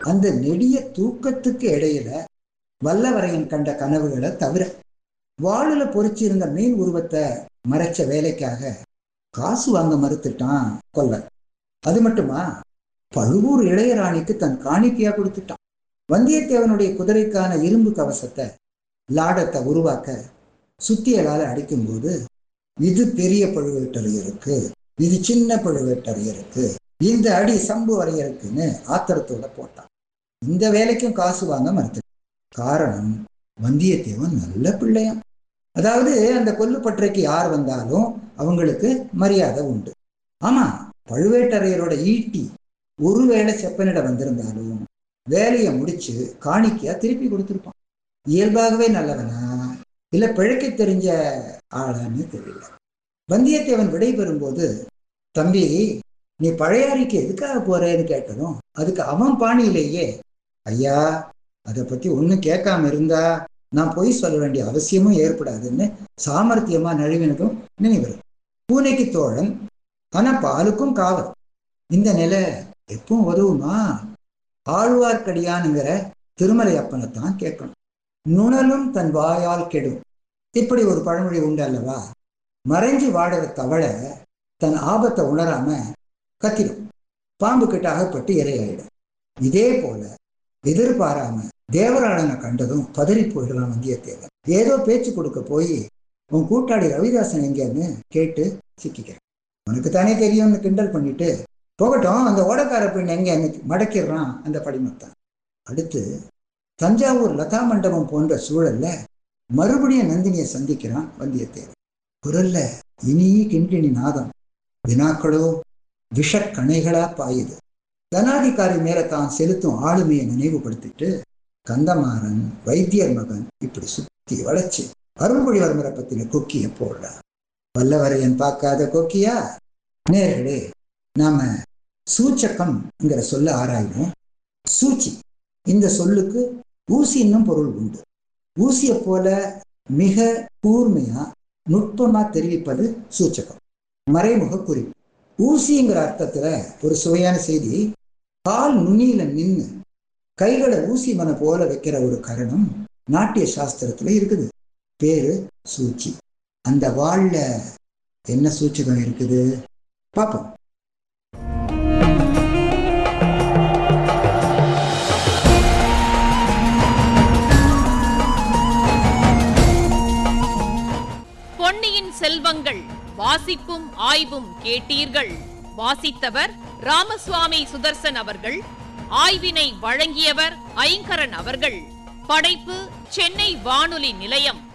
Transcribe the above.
அந்த நெடிய தூக்கத்துக்கு இடையில வல்லவரையன் கண்ட கனவுகளை தவிர வாழுல பொறிச்சிருந்த மீன் உருவத்தை மறைச்ச வேலைக்காக காசு வாங்க மறுத்துட்டான் கொல்லன் அது மட்டுமா பழுவூர் இளையராணிக்கு தன் காணிக்கையா கொடுத்துட்டான் வந்தியத்தேவனுடைய குதிரைக்கான இரும்பு கவசத்தை லாடத்தை உருவாக்க சுத்தியலால அடிக்கும்போது இது பெரிய பழுவேட்டரையருக்கு இது சின்ன பழுவேட்டரையருக்கு இந்த அடி சம்பு வரையருக்குன்னு ஆத்திரத்தோட போட்டான் இந்த வேலைக்கும் காசு வாங்க மறுத்து காரணம் வந்தியத்தேவன் நல்ல பிள்ளையாம் அதாவது அந்த கொல்லுப்பற்றைக்கு யார் வந்தாலும் அவங்களுக்கு மரியாதை உண்டு ஆமா பழுவேட்டரையரோட ஈட்டி ஒருவேளை செப்பனிட வந்திருந்தாலும் வேலையை முடிச்சு காணிக்கையா திருப்பி கொடுத்துருப்பான் இயல்பாகவே நல்லவனா இல்ல பிழைக்க தெரிஞ்ச ஆளான்னு தெரியல வந்தியத்தேவன் விடை பெறும்போது தம்பி நீ பழையாறிக்கு எதுக்காக போறேன்னு கேட்டதும் அதுக்கு அவன் பாணியிலேயே ஐயா அதை பத்தி ஒன்றும் கேட்காம இருந்தா நான் பொய் சொல்ல வேண்டிய அவசியமும் ஏற்படாதுன்னு சாமர்த்தியமா நழுவினதும் நினைவு பூனைக்கு தோழன் ஆனா பாலுக்கும் காவல் இந்த நிலை எப்பவும் உதவுமா ஆழ்வார்க்கடியானுங்கிற திருமலை அப்பனை தான் கேட்கணும் நுணலும் தன் வாயால் கெடும் இப்படி ஒரு பழமொழி உண்டு அல்லவா மறைஞ்சு வாடுற தவளை தன் ஆபத்தை உணராம கத்திடும் பாம்பு கிட்ட அகப்பட்டு இரையாயிடும் இதே போல எதிர்பாராம தேவராளனை கண்டதும் பதறி போயிடலாம் வந்தியத்தேவன் ஏதோ பேச்சு கொடுக்க போய் உன் கூட்டாளி ரவிதாசன் எங்கேன்னு கேட்டு சிக்கிக்கிறேன் உனக்கு தானே தெரியும்னு கிண்டல் பண்ணிட்டு போகட்டும் அந்த ஓடக்கார பெண் எங்கன்னு மடக்கிடுறான் அந்த படிமத்தான் அடுத்து தஞ்சாவூர் லதா மண்டபம் போன்ற சூழல்ல மறுபடியும் நந்தினியை சந்திக்கிறான் வந்தியத்தேவன் குரல்ல இனி கிண்டினி நாதம் வினாக்களோ விஷக்கணைகளா பாயுது தனாதிகாரி மேல தான் செலுத்தும் ஆளுமையை நினைவுபடுத்திட்டு கந்தமாறன் வைத்தியர் மகன் இப்படி சுத்தி வளைச்சு அருள்மொழிவர்மரை பத்தின கொக்கிய போடுறான் வல்லவரையன் பார்க்காத கொக்கியா நேர்களே நாம சூச்சகம்ங்கிற சொல்ல ஆராய்வோம் சூச்சி இந்த சொல்லுக்கு ஊசி இன்னும் பொருள் உண்டு ஊசியை போல மிக கூர்மையா நுட்பமா தெரிவிப்பது சூச்சகம் மறைமுக குறிப்பு ஊசிங்கிற அர்த்தத்துல ஒரு சுவையான செய்தி கால் நுனியில நின்று கைகளை ஊசி மன போல வைக்கிற ஒரு கரணம் நாட்டிய சாஸ்திரத்துல இருக்குது பேரு சூச்சி அந்த வாழ்ல என்ன சூச்சகம் இருக்குது பார்ப்போம் பொன்னியின் செல்வங்கள் வாசிப்பும் ஆய்வும் கேட்டீர்கள் வாசித்தவர் ராமசுவாமி சுதர்சன் அவர்கள் ஆய்வினை வழங்கியவர் ஐங்கரன் அவர்கள் படைப்பு சென்னை வானொலி நிலையம்